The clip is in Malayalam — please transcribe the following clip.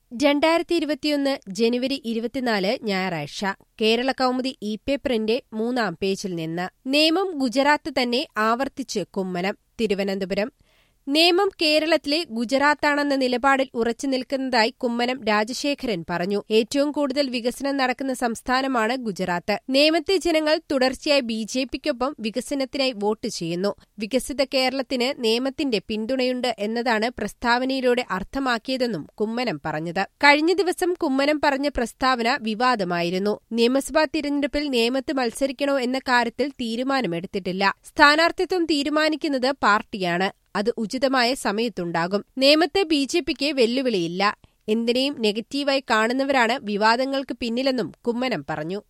രണ്ടായിരത്തി ഇരുപത്തിയൊന്ന് ജനുവരി ഇരുപത്തിനാല് ഞായറാഴ്ച കേരള കൗമുദി ഇ പേപ്പറിന്റെ മൂന്നാം പേജിൽ നിന്ന് നിയമം ഗുജറാത്ത് തന്നെ ആവർത്തിച്ച് കുമ്മനം തിരുവനന്തപുരം നിയമം കേരളത്തിലെ ഗുജറാത്താണെന്ന നിലപാടിൽ ഉറച്ചു നിൽക്കുന്നതായി കുമ്മനം രാജശേഖരൻ പറഞ്ഞു ഏറ്റവും കൂടുതൽ വികസനം നടക്കുന്ന സംസ്ഥാനമാണ് ഗുജറാത്ത് നേമത്തെ ജനങ്ങൾ തുടർച്ചയായി ബി ജെ പിക്കൊപ്പം വികസനത്തിനായി വോട്ട് ചെയ്യുന്നു വികസിത കേരളത്തിന് നിയമത്തിന്റെ പിന്തുണയുണ്ട് എന്നതാണ് പ്രസ്താവനയിലൂടെ അർത്ഥമാക്കിയതെന്നും കുമ്മനം പറഞ്ഞത് കഴിഞ്ഞ ദിവസം കുമ്മനം പറഞ്ഞ പ്രസ്താവന വിവാദമായിരുന്നു നിയമസഭാ തിരഞ്ഞെടുപ്പിൽ നേമത്ത് മത്സരിക്കണോ എന്ന കാര്യത്തിൽ തീരുമാനമെടുത്തിട്ടില്ല സ്ഥാനാർത്ഥിത്വം തീരുമാനിക്കുന്നത് പാർട്ടിയാണ് അത് ഉചിതമായ സമയത്തുണ്ടാകും നേമത്തെ ബി ജെ പിക്ക് വെല്ലുവിളിയില്ല എന്തിനേയും നെഗറ്റീവായി കാണുന്നവരാണ് വിവാദങ്ങൾക്ക് പിന്നിലെന്നും കുമ്മനം പറഞ്ഞു